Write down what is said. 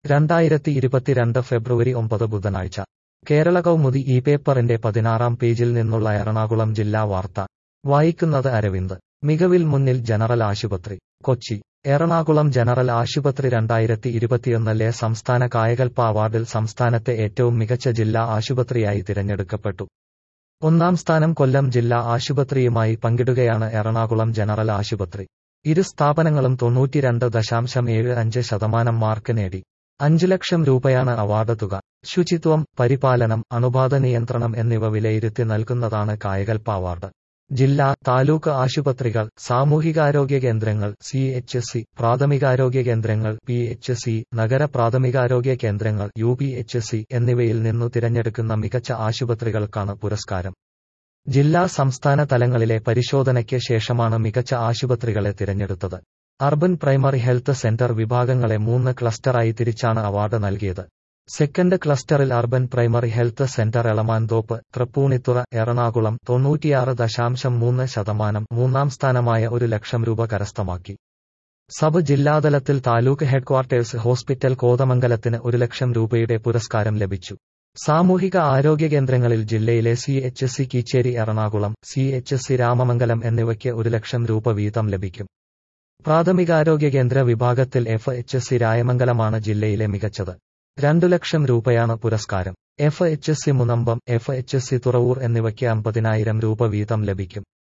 രണ്ടായിരത്തി ഇരുപത്തിരണ്ട് ഫെബ്രുവരി ഒമ്പത് ബുധനാഴ്ച കേരള കൗമുദി ഈ പേപ്പറിന്റെ പതിനാറാം പേജിൽ നിന്നുള്ള എറണാകുളം ജില്ലാ വാർത്ത വായിക്കുന്നത് അരവിന്ദ് മികവിൽ മുന്നിൽ ജനറൽ ആശുപത്രി കൊച്ചി എറണാകുളം ജനറൽ ആശുപത്രി രണ്ടായിരത്തി ഇരുപത്തിയൊന്നിലെ സംസ്ഥാന കായകൽപ്പ അവാർഡിൽ സംസ്ഥാനത്തെ ഏറ്റവും മികച്ച ജില്ലാ ആശുപത്രിയായി തിരഞ്ഞെടുക്കപ്പെട്ടു ഒന്നാം സ്ഥാനം കൊല്ലം ജില്ലാ ആശുപത്രിയുമായി പങ്കിടുകയാണ് എറണാകുളം ജനറൽ ആശുപത്രി ഇരു സ്ഥാപനങ്ങളും തൊണ്ണൂറ്റിരണ്ട് ദശാംശം ഏഴ് അഞ്ച് ശതമാനം മാർക്ക് നേടി അഞ്ചു ലക്ഷം രൂപയാണ് അവാർഡ് തുക ശുചിത്വം പരിപാലനം അണുബാധ നിയന്ത്രണം എന്നിവ വിലയിരുത്തി നൽകുന്നതാണ് കായകൽപ്പ അവാർഡ് ജില്ലാ താലൂക്ക് ആശുപത്രികൾ സാമൂഹികാരോഗ്യ കേന്ദ്രങ്ങൾ സി എച്ച് സി പ്രാഥമികാരോഗ്യ കേന്ദ്രങ്ങൾ പി എച്ച് സി നഗര പ്രാഥമികാരോഗ്യ കേന്ദ്രങ്ങൾ യു പി എച്ച് സി എന്നിവയിൽ നിന്നു തിരഞ്ഞെടുക്കുന്ന മികച്ച ആശുപത്രികൾക്കാണ് പുരസ്കാരം ജില്ലാ സംസ്ഥാന തലങ്ങളിലെ പരിശോധനയ്ക്ക് ശേഷമാണ് മികച്ച ആശുപത്രികളെ തിരഞ്ഞെടുത്തത് അർബൻ പ്രൈമറി ഹെൽത്ത് സെന്റർ വിഭാഗങ്ങളെ മൂന്ന് ക്ലസ്റ്ററായി തിരിച്ചാണ് അവാർഡ് നൽകിയത് സെക്കൻഡ് ക്ലസ്റ്ററിൽ urban primary health centre Elamanthoppu Thrippunithura Ernakulam തൊണ്ണൂറ്റിയാറ് ദശാംശം മൂന്ന് ശതമാനം മൂന്നാം സ്ഥാനമായ ഒരു ലക്ഷം രൂപ കരസ്ഥമാക്കി സബ് ജില്ലാതലത്തിൽ താലൂക്ക് ഹെഡ്ക്വാർട്ടേഴ്സ് ഹോസ്പിറ്റൽ കോതമംഗലത്തിന് ഒരു ലക്ഷം രൂപയുടെ പുരസ്കാരം ലഭിച്ചു സാമൂഹിക ആരോഗ്യ കേന്ദ്രങ്ങളിൽ ജില്ലയിലെ C H C Keecheri Ernakulam C H C Ramamangalam എന്നിവയ്ക്ക് ഒരു ലക്ഷം രൂപ വീതം ലഭിക്കും പ്രാഥമികാരോഗ്യ കേന്ദ്ര വിഭാഗത്തിൽ എഫ് എച്ച് സി രായമംഗലമാണ് ജില്ലയിലെ മികച്ചത് രണ്ടു ലക്ഷം രൂപയാണ് പുരസ്കാരം F H C Munambam F H C Thuravoor എന്നിവയ്ക്ക് അമ്പതിനായിരം രൂപ വീതം ലഭിക്കും